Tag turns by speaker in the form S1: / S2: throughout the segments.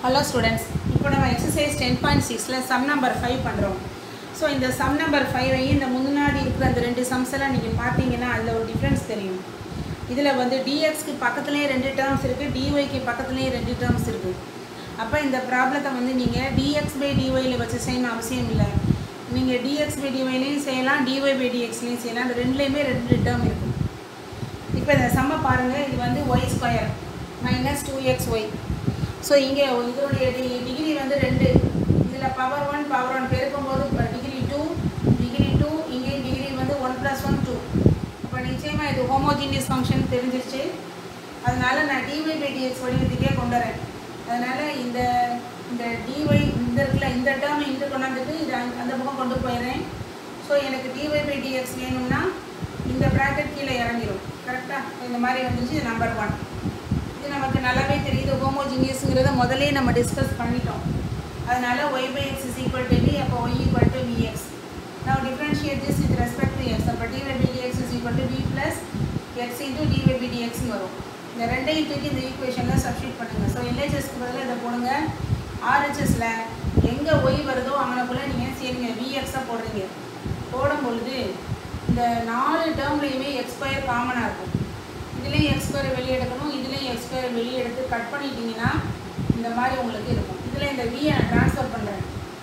S1: hello students இப்போ நம்ம exercise ten point சிக்ஸில் சம் நம்பர் ஃபைவ் பண்ணுறோம் ஸோ இந்த சம் நம்பர் ஃபைவையும் இந்த முன்னாடி இருக்கிற அந்த ரெண்டு சம்ஸ் எல்லாம் நீங்கள் பார்த்தீங்கன்னா அதில் ஒரு டிஃப்ரென்ஸ் தெரியும் இதில் வந்து டிஎக்ஸ்க்கு பக்கத்துலேயே ரெண்டு டேர்ம்ஸ் இருக்குது டிஒய்க்கு பக்கத்துலேயே ரெண்டு டேர்ம்ஸ் இருக்குது அப்போ இந்த ப்ராப்ளத்தை வந்து நீங்கள் டிஎக்ஸ் பை டிஒயில் வச்சு செய்யணும் அவசியம் இல்லை நீங்கள் டிஎக்ஸ் பை டிஒய்லையும் செய்யலாம் டிஒய் பை டிஎக்ஸ்லையும் செய்யலாம் அந்த ரெண்டுலேயுமே ரெண்டு டேர்ம் இருக்கும் இப்போ இந்த சம்மை பாருங்கள் இது வந்து Y square minus two X Y so இங்கே இதனுடைய டி- டிகிரி வந்து ரெண்டு இதில் பவர் ஒன் பவர் ஒன் பெருக்கும்போது டிகிரி டூ டிகிரி டூ இங்கே டிகிரி வந்து ஒன் ப்ளஸ் ஒன் டூ இப்போ நிச்சயமாக இது ஹோமோஜீனியஸ் ஃபங்க்ஷன் தெரிஞ்சிருச்சு அதனால நான் டிஒய் பை டிஎக்ஸ் வடிவத்துக்கே கொண்டு வரேன் அதனால் இந்த இந்த டிஒய் இந்த இருக்குல்ல இந்த டேர்ம் இங்கே கொண்டாந்துட்டு இது அந்த- அந்த பக்கம் கொண்டு போயிடுறேன் ஸோ எனக்கு டிஒய் பை டிஎக்ஸ் வேணும்னா இந்த ப்ராக்கெட் கீழே இறங்கிடும் கரெக்டாக இந்த மாதிரி வந்துச்சு இது நம்பர் ஒன் இது நமக்கு நல்லாவே தெரியுது ஹோமோஜினியஸுங்கிறத முதலே நம்ம டிஸ்கஸ் பண்ணிட்டோம் அதனால Y by X is equal to V அப்போ Y equal to V X now differentiate this with respect to x அப்போ dy by dx is equal to v plus x into dy by dx னு வரும் இந்த ரெண்டையும் தூக்கி இந்த ஈக்குவேஷனில் substitute பண்ணுங்கள் ஸோ எல்ஹெச்எஸ்க்கு பதிலாக இதை போடுங்க ஆர்ஹெச்எஸில் எங்கே ஒய் வருதோ அங்கனக்குள்ளே நீங்கள் சரிங்க விஎக்ஸாக போடுறீங்க போடும் பொழுது இந்த நாலு டேர்ம்லேயுமே எக்ஸ் ஸ்கொயர் காமனாக இருக்கும் இதுலேயும் எக்ஸ் ஸ்கொயர் வெளியே எடுக்கணும் இதுலேயும் எக்ஸ் ஸ்கொயர் வெளியே எடுத்து கட் பண்ணிட்டீங்கன்னா இந்த மாதிரி உங்களுக்கு இருக்கும் இதில் இந்த வியை நான் ட்ரான்ஸ்ஃபர் பண்ணுறேன்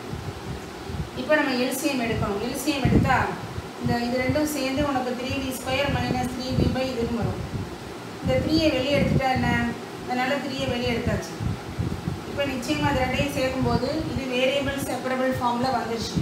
S1: இப்போ நம்ம எல்சிஎம் எடுக்கணும் எல்சிஎம் எடுத்தால் இந்த இது ரெண்டும் சேர்ந்து உனக்கு three V square minus three V by இதுன்னு வரும் இந்த த்ரீயை வெளியே எடுத்துட்டா என்ன அதனால் த்ரீயை வெளியே எடுத்தாச்சு இப்போ நிச்சயமாக அது ரெண்டையும் சேர்க்கும்போது இது வேரியபிள் செப்பரபிள் ஃபார்மில் வந்துருச்சு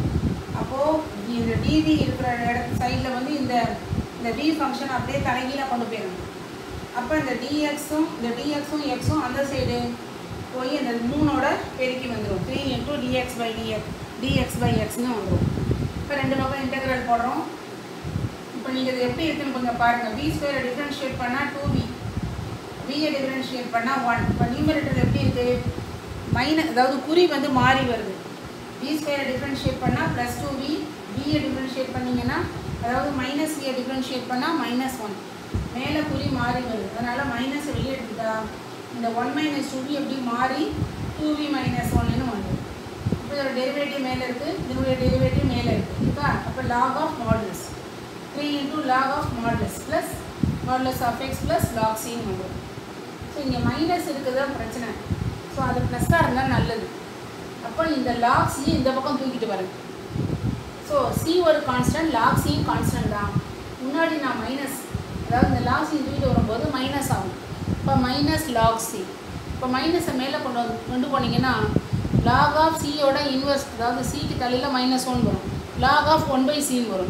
S1: அப்போது இந்த டிவி இருக்கிற இட சைடில் வந்து இந்த இந்த வி ஃபங்க்ஷன் அப்படியே தலைகீழாக கொண்டு போயிடணும் அப்போ இந்த டிஎக்ஸும் இந்த டிஎக்ஸும் எக்ஸும் அந்த சைடு போய் இந்த மூணோட பெருக்கி வந்துடும் three into D X by D X D X by எக்ஸ்னு வந்துடும் இப்போ ரெண்டு பக்கம் இன்டெக்ரல் போடுறோம் இப்போ நீங்கள் இது எப்படி இருக்குன்னு கொஞ்சம் பாருங்கள் வி ஸ்கொயரை டிஃப்ரென்ஷியேட் பண்ணால் டூ வி வியை டிஃப்ரென்ஷியேட் பண்ணால் ஒன் இப்போ நியூமரேட்டர் எப்படி இருக்குது மைனஸ் அதாவது குறி வந்து மாறி வருது வி ஸ்கொயரை டிஃப்ரென்ஷியேட் பண்ணால் ப்ளஸ் டூ வி வியை டிஃப்ரென்ஷியேட் பண்ணிங்கன்னா அதாவது மைனஸ் வியை டிஃப்ரென்ஷியேட் பண்ணால் மைனஸ் ஒன் மேலே குறி மாறி வருது அதனால் மைனஸ் வெளியே எடுத்துட்டா இந்த ஒன் மைனஸ் டூ வி எப்படி மாறி டூ வி மைனஸ் ஒன்னு வந்துடும் இப்போ இதோட டெரிவேட்டிவ் மேலே இருக்குது இதனுடைய டெரிவேட்டிவ் மேலே இருக்குது இருக்கா அப்போ log of modulus three into log of modulus plus modulus of X plus log சின்னு வந்துடும் ஸோ இங்கே மைனஸ் இருக்குது தான் பிரச்சனை ஸோ அது ப்ளஸ்ஸாக இருந்தால் நல்லது அப்போ இந்த லாக் சி இந்த பக்கம் தூக்கிட்டு வரேன் ஸோ சி ஒரு கான்ஸ்டன்ட் லாக் சியும் கான்ஸ்டன்ட் தான் முன்னாடி நான் மைனஸ் அதாவது இந்த லாக் சி தூக்கிட்டு வரும்போது மைனஸ் ஆகும் இப்போ மைனஸ் லாக் சி இப்போ மைனஸை மேலே கொண்டு வந்து கொண்டு போனீங்கன்னா லாக் ஆஃப் சியோட இன்வெர்ஸ் அதாவது சிக்கு தலையில் மைனஸ் ஒன் வரும் லாக் ஆஃப் ஒன் பை சின்னு வரும்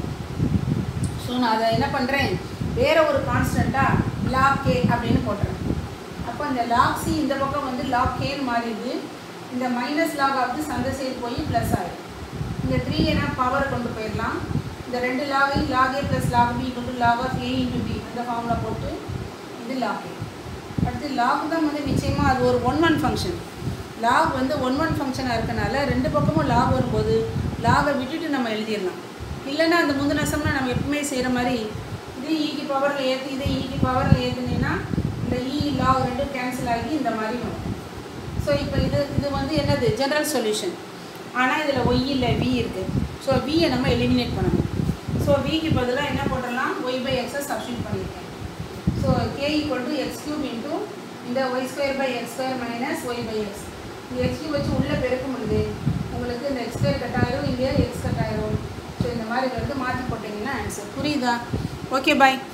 S1: ஸோ நான் அதை என்ன பண்ணுறேன் வேற ஒரு கான்ஸ்டண்ட்டாக லாக் கே அப்படின்னு போட்டுறேன் அப்போ இந்த லாக் சி இந்த பக்கம் வந்து லாக் கேன்னு மாறிடுது இந்த மைனஸ் லாக் ஆஃப் அந்த சைடு போய் ப்ளஸ் ஆகிடும் இந்த த்ரீ என்ன பவர் கொண்டு போயிடலாம் இந்த ரெண்டு லாகையும் log A plus log B கொண்டு log of A into B அந்த ஃபார்முலா போட்டு இது லாக் ஏ அடுத்து லாக் தான் வந்து நிச்சயமாக அது ஒரு ஒன் ஒன் ஃபங்க்ஷன் லாக் வந்து ஒன் ஒன் ஃபங்க்ஷனாக இருக்கனால ரெண்டு பக்கமும் லாக் வரும்போது லாகை விட்டுட்டு நம்ம எழுதிடலாம் இல்லைன்னா அந்த முந்தின சம்னா நம்ம எப்பவுமே செய்கிற மாதிரி இது ஈக்கு பவரில் ஏற்று இதை ஈக்கு பவரில் ஏற்றுனீங்கன்னா இந்த இ லாக் ரெண்டும் கேன்சல் ஆகி இந்த மாதிரி வரும் ஸோ இப்போ இது இது வந்து என்னது ஜெனரல் சொல்யூஷன் ஆனால் இதில் ஒய் இல்லை வி இருக்குது ஸோ வியை நம்ம எலிமினேட் பண்ணணும் ஸோ விக்கு பதிலாக என்ன போட்டுடலாம் ஒய் பை எக்ஸை சப்ஸ்டியூட் பண்ணியிருக்கேன் so K equal to X cube into இந்த Y square by X square minus Y by X இந்த எக்ஸ் கியூப் வச்சு உள்ளே பெருக்கும் பொழுது உங்களுக்கு இந்த எக்ஸ் ஸ்கொயர் கட் ஆயிரும் இங்கே எக்ஸ் கட் ஆயிரும் ஸோ இந்த மாதிரி வந்து மாற்றி போட்டிங்கன்னா ஆன்சர் புரியுதா ஓகே பாய்